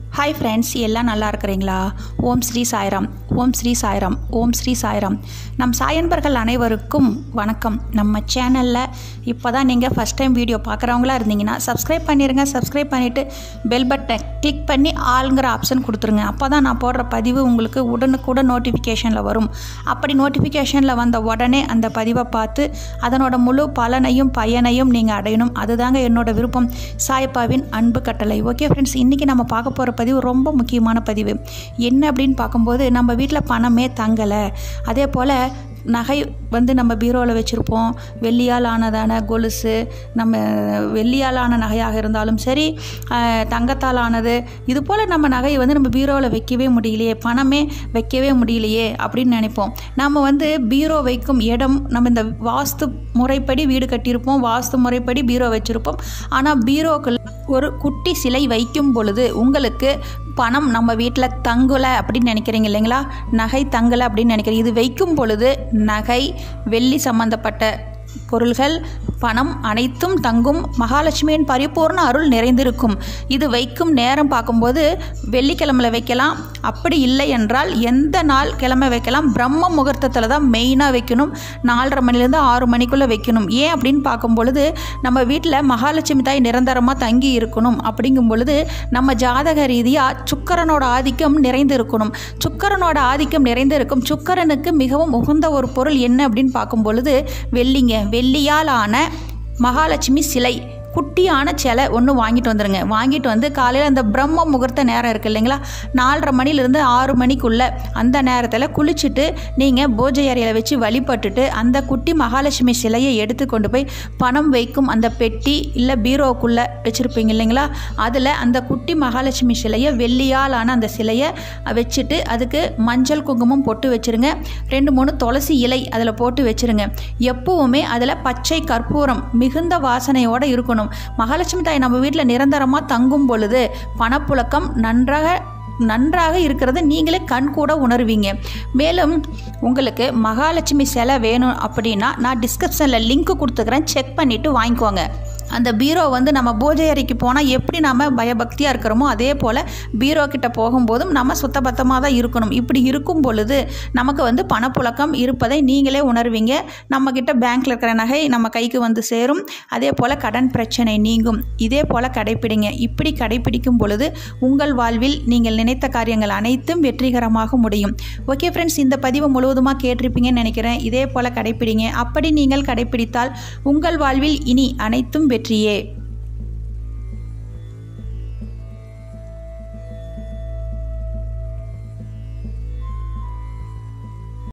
hi friends எல்லாம் நல்லா இருக்கிறீங்களா ஓம் ஸ்ரீ சாய்ராம் ஓம் ஸ்ரீ சாய்ராம் ஓம் ஸ்ரீ சாய்ராம் நம் சாயன்பர்கள் அனைவருக்கும் வணக்கம் நம்ம சேனலில் இப்போ தான் நீங்கள் ஃபஸ்ட் டைம் வீடியோ பார்க்குறவங்களா இருந்தீங்கன்னா சப்ஸ்கிரைப் பண்ணிடுங்க சப்ஸ்கிரைப் பண்ணிவிட்டு பெல் பட்டனை கிளிக் பண்ணி ஆளுங்கிற ஆப்ஷன் கொடுத்துருங்க அப்போ தான் நான் போடுற பதிவு உங்களுக்கு உடனுக்குடன் நோட்டிஃபிகேஷனில் வரும் அப்படி நோட்டிஃபிகேஷனில் வந்த உடனே அந்த பதிவை பார்த்து அதனோட முழு பலனையும் பயனையும் நீங்கள் அடையணும் அதுதாங்க என்னோட விருப்பம் சாயப்பாவின் அன்பு கட்டளை ஓகே ஃப்ரெண்ட்ஸ் இன்றைக்கி நம்ம பார்க்க போகிற பதிவு ரொம்ப முக்கியமான பதிவு என்ன அப்படின்னு பார்க்கும்போது நம்ம வீட்டில் பணமே தங்கலை அதே போல் நகை வந்து நம்ம பீரோவில் வச்சுருப்போம் வெள்ளியால் ஆனதான கொலுசு நம்ம வெள்ளியால் ஆன நகையாக இருந்தாலும் சரி ஆஹ், தங்கத்தால் ஆனது இது போல் நம்ம நகையை வந்து நம்ம பீரோவில் வைக்கவே முடியலையே பணமே வைக்கவே முடியலையே அப்படின்னு நினைப்போம் நம்ம வந்து பீரோ வைக்கும் இடம் நம்ம இந்த வாஸ்து முறைப்படி வீடு கட்டியிருப்போம் வாஸ்து முறைப்படி பீரோ வச்சுருப்போம் ஆனால் பீரோக்கள் ஒரு குட்டி சிலை வைக்கும் பொழுது உங்களுக்கு பணம் நம்ம வீட்டில் தங்கலை அப்படின்னு நினைக்கிறீங்க இல்லைங்களா நகை தங்கலை அப்படின்னு நினைக்கிறீங்க இது வைக்கும் பொழுது நகை வெள்ளி சம்பந்தப்பட்ட பொருள்கள் பணம் அனைத்தும் தங்கும் மகாலட்சுமியின் பரிபூர்ண அருள் நிறைந்திருக்கும் இது வைக்கும் நேரம் பார்க்கும்போது வெள்ளிக்கிழமையில் வைக்கலாம் அப்படி இல்லை என்றால் எந்த நாள் கிழமை வைக்கலாம் பிரம்ம முகூர்த்தத்தில் தான் மெயினாக வைக்கணும் நாலரை மணிலேருந்து ஆறு மணிக்குள்ளே வைக்கணும் ஏன் அப்படின்னு பார்க்கும் பொழுது நம்ம வீட்டில் மகாலட்சுமி தாய் நிரந்தரமாக தங்கி இருக்கணும் அப்படிங்கும் பொழுது நம்ம ஜாதக ரீதியாக சுக்கரனோட ஆதிக்கம் நிறைந்து இருக்கணும் சுக்கரனோட ஆதிக்கம் நிறைந்து இருக்கும் சுக்கரனுக்கு மிகவும் உகந்த ஒரு பொருள் என்ன அப்படின்னு பார்க்கும் பொழுது வெள்ளிங்க வெள்ளியால் ஆன மகாலட்சுமி சிலை குட்டியான சிலை ஒன்று வாங்கிட்டு வந்துடுங்க வாங்கிட்டு வந்து காலையில் அந்த பிரம்ம முகூர்த்த நேரம் இருக்குது இல்லைங்களா நாலரை மணிலேருந்து ஆறு மணிக்குள்ளே அந்த நேரத்தில் குளிச்சுட்டு நீங்கள் பூஜை அறையில் வச்சு வழிபட்டுட்டு அந்த குட்டி மகாலட்சுமி சிலையை எடுத்து கொண்டு போய் பணம் வைக்கும் அந்த பெட்டி இல்லை பீரோக்குள்ளே வச்சுருப்பீங்க இல்லைங்களா அதில் அந்த குட்டி மகாலட்சுமி சிலையை வெள்ளியால் ஆன அந்த சிலையை வச்சுட்டு அதுக்கு மஞ்சள் குங்குமம் போட்டு வச்சுருங்க ரெண்டு மூணு துளசி இலை அதில் போட்டு வச்சுருங்க எப்பவுமே அதில் பச்சை கற்பூரம் மிகுந்த வாசனையோடு இருக்கணும் மகாலட்சுமி தாய் நம்ம வீட்டில் நிரந்தரமாக தங்கும் பொழுது பணப்புழக்கம் நன்றாக நன்றாக இருக்கிறத நீங்களே கண் கூட உணர்வீங்க மேலும் உங்களுக்கு மகாலட்சுமி சிலை வேணும் அப்படின்னா நான் டிஸ்கிரிப்ஷனில் லிங்க் கொடுத்துக்கிறேன் செக் பண்ணிவிட்டு வாங்கிக்கோங்க அந்த பீரோ வந்து நம்ம பூஜை அறைக்கு போனால் எப்படி நம்ம பயபக்தியாக இருக்கிறோமோ அதே போல் பீரோ கிட்ட போகும்போதும் நம்ம சுத்தபத்தமாக தான் இருக்கணும் இப்படி இருக்கும் பொழுது நமக்கு வந்து பணப்புழக்கம் இருப்பதை நீங்களே உணர்வீங்க நம்மக்கிட்ட பேங்க்கில் இருக்கிற நகை நம்ம கைக்கு வந்து சேரும் அதே போல் கடன் பிரச்சனை நீங்கும் இதே போல் கடைப்பிடிங்க இப்படி கடைப்பிடிக்கும் பொழுது உங்கள் வாழ்வில் நீங்கள் நினைத்த காரியங்கள் அனைத்தும் வெற்றிகரமாக முடியும் ஓகே ஃப்ரெண்ட்ஸ் இந்த பதிவு முழுவதுமாக கேட்டிருப்பீங்கன்னு நினைக்கிறேன் இதே போல் கடைப்பிடிங்க அப்படி நீங்கள் கடைப்பிடித்தால் உங்கள் வாழ்வில் இனி அனைத்தும் வெற்றியே